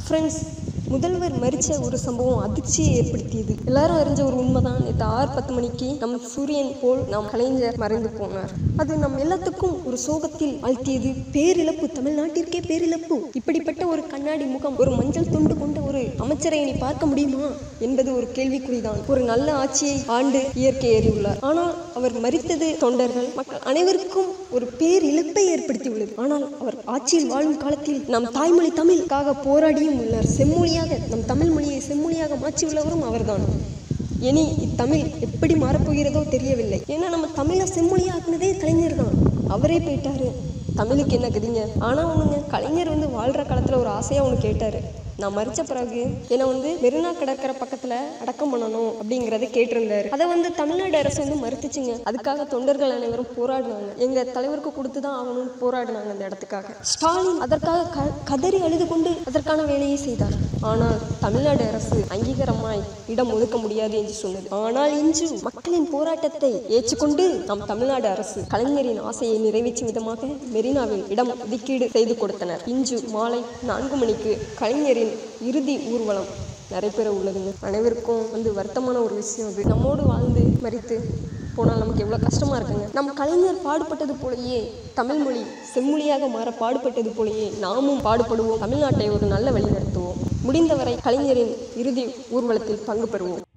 friends முதல்வர் மரிச்ச ஒரு சம்பவம் அதிர்ச்சியை ஏற்படுத்தியது எல்லாரும் அறிஞ்ச ஒரு உண்மைதான் நேற்று ஆறு பத்து மணிக்கு நம் சூரியன் போல் நாம் கலைஞர் மறைந்து போனார் அது நம் எல்லாத்துக்கும் ஒரு சோகத்தில் ஆழ்த்தியது பேரிழப்பு தமிழ்நாட்டிற்கே பேரிழப்பு இப்படிப்பட்ட ஒரு கண்ணாடி முகம் ஒரு மஞ்சள் துண்டு கொண்ட ஒரு அமைச்சரை இனி பார்க்க முடியுமா என்பது ஒரு கேள்விக்குறிதான் ஒரு நல்ல ஆட்சியை ஆண்டு இயற்கை ஏறியுள்ளார் ஆனால் அவர் மறித்தது தொண்டர்கள் மக்கள் அனைவருக்கும் ஒரு பேரிழப்பை ஏற்படுத்தியுள்ளது ஆனால் அவர் ஆட்சியில் வாழும் காலத்தில் நம் தாய்மொழி தமிழுக்காக போராடியும் உள்ளார் செம்மொழியாக நம் தமிழ் மொழியை செம்மொழியாக மாற்றியுள்ளவரும் அவர்தான் இனி இத்தமிழ் எப்படி மாறப்போகிறதோ தெரியவில்லை ஏன்னா நம்ம தமிழை செம்மொழியாக்குனதே கலைஞர் தான் அவரே போயிட்டாரு தமிழுக்கு என்ன கதிங்க ஆனால் ஒன்றுங்க கலைஞர் வந்து வாழ்கிற காலத்தில் ஒரு ஆசையாக ஒன்று கேட்டார் நான் மறிச்ச பிறகு என்னை வந்து மெரினா கடற்கரை பக்கத்தில் அடக்கம் பண்ணணும் அப்படிங்கிறத கேட்டிருந்தாரு அதை வந்து தமிழ்நாடு அரசு வந்து மறுத்துச்சுங்க அதுக்காக தொண்டர்கள் அனைவரும் போராடினாங்க எங்கள் தலைவருக்கு கொடுத்து தான் ஆகணும்னு போராடினாங்க அந்த இடத்துக்காக ஸ்டாலின் அதற்காக க கதறி அழுது கொண்டு அதற்கான வேலையை செய்தார் ஆனால் தமிழ்நாடு அரசு அங்கீகாரமாய் இடம் ஒதுக்க முடியாது என்று சொன்னது ஆனால் இன்று மக்களின் போராட்டத்தை ஏற்றுக்கொண்டு நம் தமிழ்நாடு அரசு கலைஞரின் ஆசையை நிறைவேற்றும் விதமாக மெரினாவில் இடம் ஒதுக்கீடு செய்து கொடுத்தனர் இன்று மாலை நான்கு மணிக்கு கலைஞரின் இறுதி ஊர்வலம் நடைபெற உள்ளதுங்க அனைவருக்கும் வந்து வருத்தமான ஒரு விஷயம் அது நம்மோடு வாழ்ந்து மறித்து போனால் நமக்கு எவ்வளோ கஷ்டமாக இருக்குங்க நம் கலைஞர் பாடுபட்டது போலயே தமிழ் மொழி செம்மொழியாக மாற பாடுபட்டது போலயே நாமும் பாடுபடுவோம் தமிழ்நாட்டை ஒரு நல்ல வழி நடத்துவோம் முடிந்தவரை கலைஞரின் இறுதி ஊர்வலத்தில் பங்கு பெறுவோம்